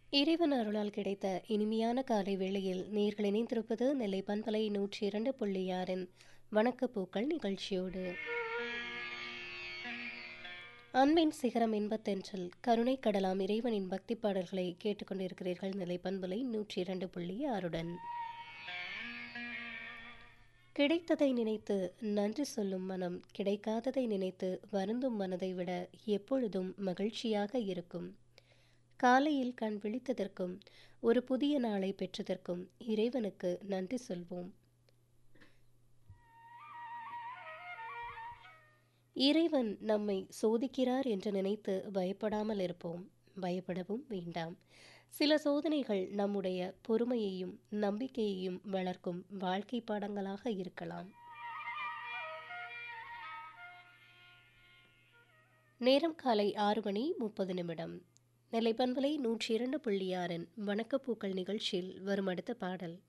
இறைவன் அருளால் கிடைத்த இனிமையான காலை வேளையில் நேர்கள் இணைந்திருப்பது நெல்லை பண்பலை நூற்றி இரண்டு புள்ளி ஆறின் வணக்கப்பூக்கள் நிகழ்ச்சியோடு அன்பின் சிகரம் இன்பத்தென்றல் கருணை கடலாம் இறைவனின் பக்தி பாடல்களை கேட்டுக்கொண்டிருக்கிறீர்கள் நிலை பண்பலை நூற்றி இரண்டு புள்ளி ஆறுடன் கிடைத்ததை நினைத்து நன்றி சொல்லும் மனம் கிடைக்காததை நினைத்து வருந்தும் மனதை விட எப்பொழுதும் மகிழ்ச்சியாக இருக்கும் காலையில் கண் விழித்ததற்கும் ஒரு புதிய நாளை பெற்றதற்கும் இறைவனுக்கு நன்றி சொல்வோம் இறைவன் நம்மை சோதிக்கிறார் என்று நினைத்து பயப்படாமல் இருப்போம் பயப்படவும் வேண்டாம் சில சோதனைகள் நம்முடைய பொறுமையையும் நம்பிக்கையையும் வளர்க்கும் வாழ்க்கை பாடங்களாக இருக்கலாம் நேரம் காலை ஆறு மணி முப்பது நிமிடம் நெல்லை பண்பலை நூற்றி இரண்டு புள்ளி ஆறின் வணக்கப்பூக்கள் நிகழ்ச்சியில் வரும் அடுத்த பாடல்